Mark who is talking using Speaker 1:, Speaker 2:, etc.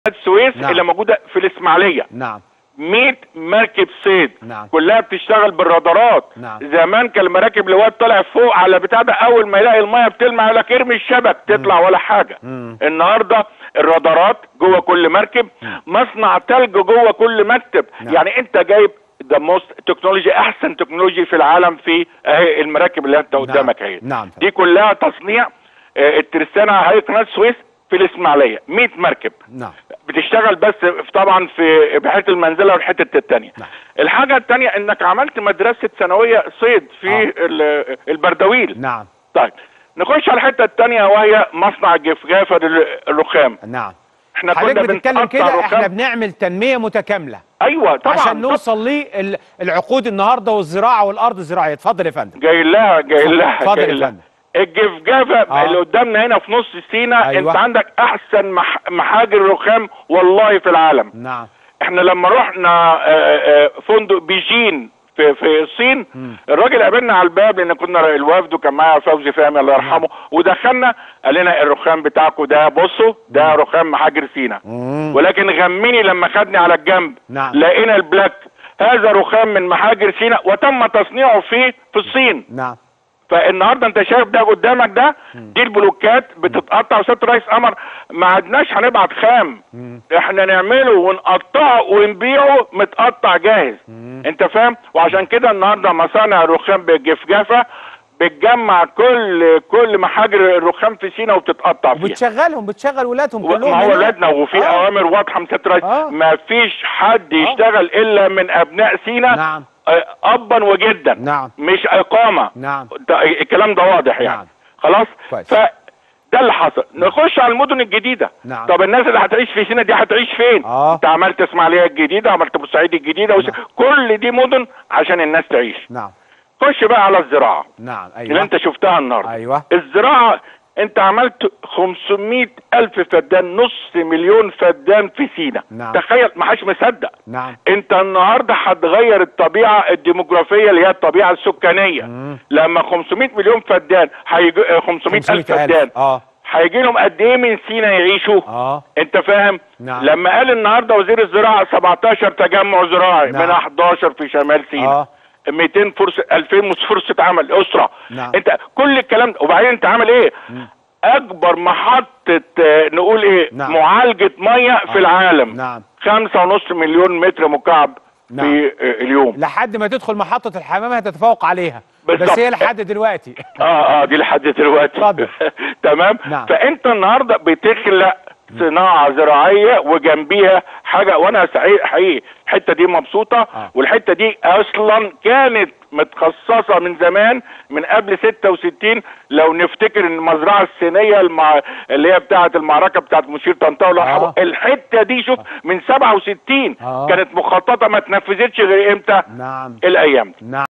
Speaker 1: السويس
Speaker 2: نعم.
Speaker 1: اللي موجوده في الاسماعيليه
Speaker 2: نعم
Speaker 1: 100 مركب صيد
Speaker 2: نعم.
Speaker 1: كلها بتشتغل بالرادارات
Speaker 2: نعم.
Speaker 1: زمان كان المراكب اللي واد طالع فوق على بتاع ده اول ما يلاقي الميه بتلمع يقول لك ارمي الشبك تطلع ولا حاجه
Speaker 2: مم.
Speaker 1: النهارده الرادارات جوه كل مركب مصنع تلج جوه كل مكتب
Speaker 2: نعم.
Speaker 1: يعني انت جايب ذا موست تكنولوجي احسن تكنولوجي في العالم في اهي المراكب اللي انت قدامك اهي
Speaker 2: نعم.
Speaker 1: دي كلها تصنيع آه، الترسانه هاي قناه السويس في الاسماعيليه 100 مركب
Speaker 2: نعم
Speaker 1: بتشتغل بس في- طبعا في بحته المنزله والحته الثانيه
Speaker 2: نعم.
Speaker 1: الحاجه الثانيه انك عملت مدرسه ثانويه صيد في
Speaker 2: آه.
Speaker 1: ال- البردويل
Speaker 2: نعم
Speaker 1: طيب نخش على الحته الثانيه وهي مصنع الجفجافه للرخام
Speaker 2: نعم
Speaker 1: احنا
Speaker 2: حضرتك
Speaker 1: كنا
Speaker 2: بتتكلم
Speaker 1: بنقطع
Speaker 2: كده احنا
Speaker 1: الرخام
Speaker 2: بنعمل تنميه متكامله
Speaker 1: ايوه طبعا
Speaker 2: عشان نوصل للعقود النهارده والزراعه والارض الزراعيه اتفضل يا فندم
Speaker 1: جاي لها جاي لها
Speaker 2: اتفضل
Speaker 1: جاي
Speaker 2: يا
Speaker 1: لها.
Speaker 2: فندم.
Speaker 1: الجفجافه
Speaker 2: آه.
Speaker 1: اللي قدامنا هنا في نص سينا
Speaker 2: أيوة.
Speaker 1: انت عندك احسن مح... محاجر رخام والله في العالم
Speaker 2: نعم
Speaker 1: احنا لما رحنا آه، آه، فندق بيجين في في الصين
Speaker 2: مم.
Speaker 1: الراجل قابلنا على الباب لان كنا الوفد وكان معايا فوزي فهمي الله يرحمه ودخلنا قال لنا الرخام بتاعكم ده بصوا ده رخام محاجر سينا
Speaker 2: مم.
Speaker 1: ولكن غمني لما خدني على الجنب
Speaker 2: نعم.
Speaker 1: لقينا البلاك هذا رخام من محاجر سينا وتم تصنيعه في في الصين
Speaker 2: نعم
Speaker 1: فالنهارده انت شايف ده قدامك ده دي البلوكات بتتقطع وسياده الرئيس امر ما عدناش هنبعت خام
Speaker 2: مم.
Speaker 1: احنا نعمله ونقطعه ونبيعه متقطع جاهز
Speaker 2: مم.
Speaker 1: انت فاهم وعشان كده النهارده مصانع الرخام بالجفجافه بتجمع كل كل محاجر الرخام في سينا وبتتقطع فيها
Speaker 2: وبتشغلهم بتشغل ولادهم
Speaker 1: و-
Speaker 2: كلهم
Speaker 1: ما هو
Speaker 2: هنا.
Speaker 1: ولادنا وفي
Speaker 2: آه.
Speaker 1: اوامر واضحه من سياده الرئيس
Speaker 2: آه.
Speaker 1: ما فيش حد يشتغل الا من ابناء سينا
Speaker 2: نعم
Speaker 1: آه، ابا وجدا
Speaker 2: نعم
Speaker 1: مش اقامه
Speaker 2: نعم
Speaker 1: ده الكلام ده واضح يعني
Speaker 2: نعم.
Speaker 1: خلاص
Speaker 2: كويس.
Speaker 1: ف ده اللي حصل نخش على المدن الجديده
Speaker 2: نعم.
Speaker 1: طب الناس اللي هتعيش في سينا دي هتعيش فين
Speaker 2: آه.
Speaker 1: انت عملت اسماعيليه الجديده عملت بورسعيد الجديده وس...
Speaker 2: نعم.
Speaker 1: كل دي مدن عشان الناس تعيش
Speaker 2: نعم
Speaker 1: خش بقى على الزراعه
Speaker 2: نعم
Speaker 1: اللي
Speaker 2: ايوه
Speaker 1: انت شفتها النهارده
Speaker 2: ايوه
Speaker 1: الزراعه انت عملت 500 الف فدان نص مليون فدان في سينا
Speaker 2: نعم.
Speaker 1: تخيل ما حدش مصدق
Speaker 2: نعم
Speaker 1: انت النهارده هتغير الطبيعه الديموغرافيه اللي هي الطبيعه السكانيه
Speaker 2: مم.
Speaker 1: لما 500 مليون فدان هيجي 500 الف
Speaker 2: 500,000.
Speaker 1: فدان
Speaker 2: اه
Speaker 1: هيجي لهم قد ايه من سينا يعيشوا
Speaker 2: اه
Speaker 1: انت فاهم
Speaker 2: نعم.
Speaker 1: لما قال النهارده وزير الزراعه 17 تجمع زراعي
Speaker 2: نعم.
Speaker 1: من 11 في شمال سينا
Speaker 2: اه
Speaker 1: 200 فرصه 2000 فرصه عمل اسره
Speaker 2: نعم.
Speaker 1: انت كل الكلام ده وبعدين انت عامل ايه
Speaker 2: مم.
Speaker 1: اكبر محطه آه، نقول ايه
Speaker 2: نعم.
Speaker 1: معالجه ميه في
Speaker 2: آه.
Speaker 1: العالم
Speaker 2: نعم
Speaker 1: خمسة ونص مليون متر مكعب
Speaker 2: نعم.
Speaker 1: في آه، اليوم
Speaker 2: لحد ما تدخل محطه الحمامه هتتفوق عليها
Speaker 1: بالظبط.
Speaker 2: بس هي لحد دلوقتي
Speaker 1: اه اه دي لحد دلوقتي
Speaker 2: اتفضل.
Speaker 1: تمام
Speaker 2: نعم.
Speaker 1: فانت النهارده بتخلق صناعه زراعيه وجنبيها حاجه وانا سعيد حقيقي الحته دي مبسوطه
Speaker 2: آه.
Speaker 1: والحته دي اصلا كانت متخصصه من زمان من قبل 66 لو نفتكر ان المزرعه الصينيه المع... اللي هي بتاعه المعركه بتاعه مشير طنطاوي الله يرحمه
Speaker 2: آه.
Speaker 1: الحته دي شوف من 67
Speaker 2: آه.
Speaker 1: كانت مخططه ما اتنفذتش غير امتى
Speaker 2: نعم
Speaker 1: الايام دي.
Speaker 2: نعم